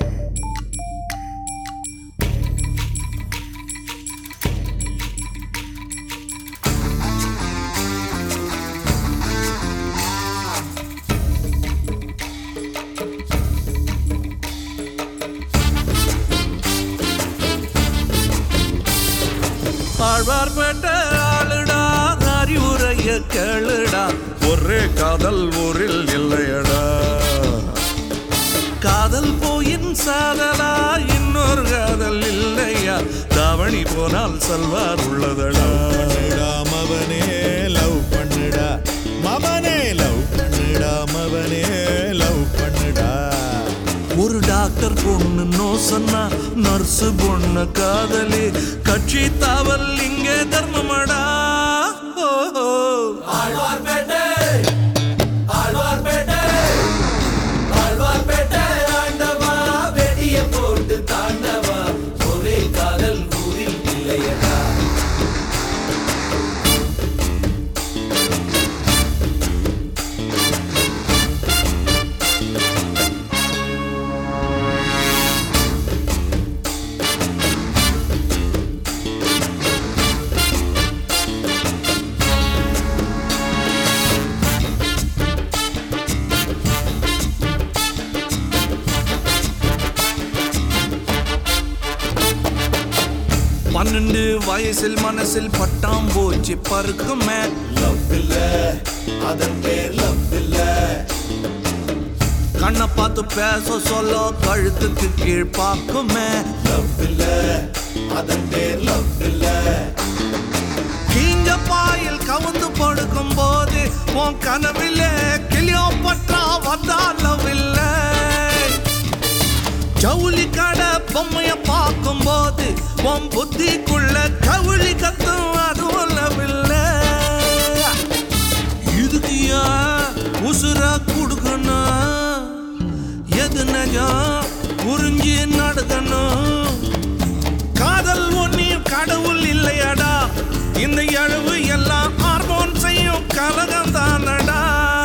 ஆழ்வார்பேட்ட ஆளுடா அறிவுரைய கேளுடா ஒரே காதல் ஊரில் இல்லையடா காதல் போயின் சாதலா இன்னொரு காதல் இல்லையா தாவணி போனால் சல்வார் உள்ளதடா பண்ணுடா மவனே லவ் பண்ணுடா மவனே லவ் பண்ணுடா மவனே லவ் பண்ணுடா ஒரு டாக்டர் பொண்ணு நோ சொன்னா நர்ஸு பொண்ணு காதலி கட்சி தாவல் இங்கே தர்மமடா ஓ, ஓ. பன்னெண்டு வயசில் மனசில் பட்டாம் போச்சு பருக்குமே லவ் இல்ல அதன் பேர் லவ் இல்ல கண்ணை பார்த்து பேச சொல்ல கழுத்துக்கு கீழ் பார்க்குமே லவ் இல்ல அதன் பேர் லவ் இல்ல கீஞ்ச பாயில் கவுந்து படுக்கும் போது உன் கனவிலே கிளியோ பற்றா வந்தாலவில்லை ஜவுளி கடை பொம்மைய பார்க்கும் போது உன் புத்திக்குள்ள கவுளி கத்தும் அது இல்லவில்லை இதுக்கு ஏன் உசுர கொடுக்கணும் எது நஜம் புரிஞ்சு நடக்கணும் காதல் ஒன்னியும் கடவுள் இல்லையடா இந்த எழுவு எல்லாம் ஹார்மோன் செய்யும் கலகம் தானடா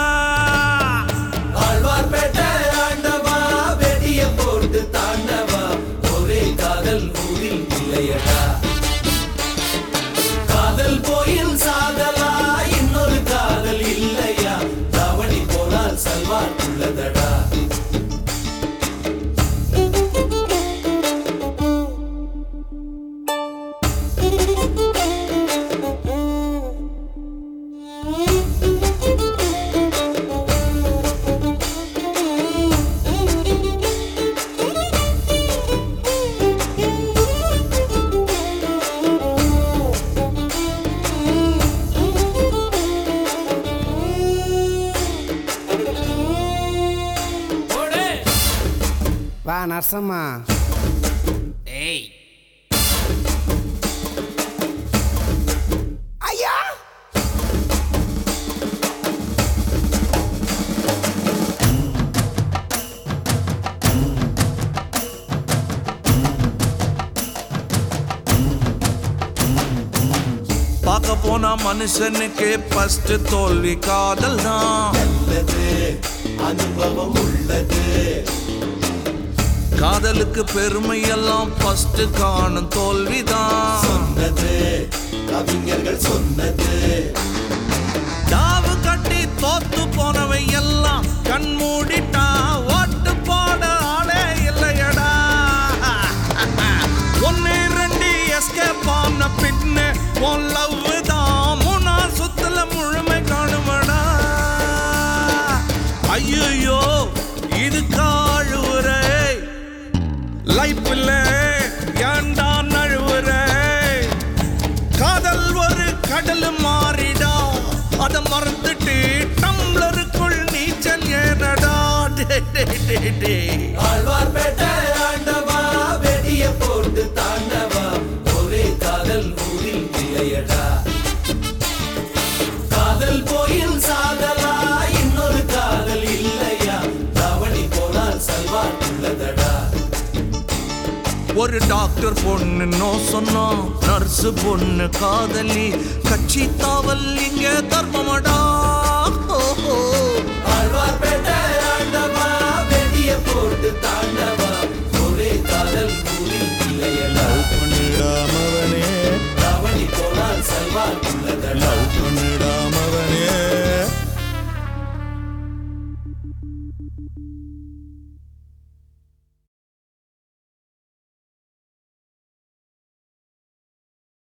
வா நரசம்மா ஏய் ஐயா பார்க்க போனா மனுஷனுக்கு ஃபர்ஸ்ட் தோல்வி காதல் தான் அனுபவம் உள்ளது காதலுக்கு பெருமை எல்லாம் ஃபர்ஸ்ட் காணும் தோல்விதான் சொன்னது கவிஞர்கள் சொன்னது தாவு கட்டி தோத்து போனவை எல்லாம் கண் மூடிட்டா ஓட்டு போட ஆளே இல்லையடா ஒன்னு ரெண்டு எஸ்கேப் ஆன பின்னு உன் லவ் தான் மூணா சுத்துல முழுமை காணுமடா ஐயோ இது காழுவுரை லைஃப்ல ஏண்டா நழுவுரை காதல் ஒரு கடல் மாறிடா அத மறந்துட்டு டம்ளருக்குள் நீச்சல் ஏனடா டே, டே, டே, டே. ஒரு டாக்டர் பொண்ணு நோ சொன்னா நர்ஸ் பொண்ணு காதலி கட்சி தாவல் இங்க தர்மமடா ஓ, ஓ. செய்யலாம் பண்ணுடா மவனே ராவணி போனால் சல்வார் உள்ளதடா லவ் பண்ணு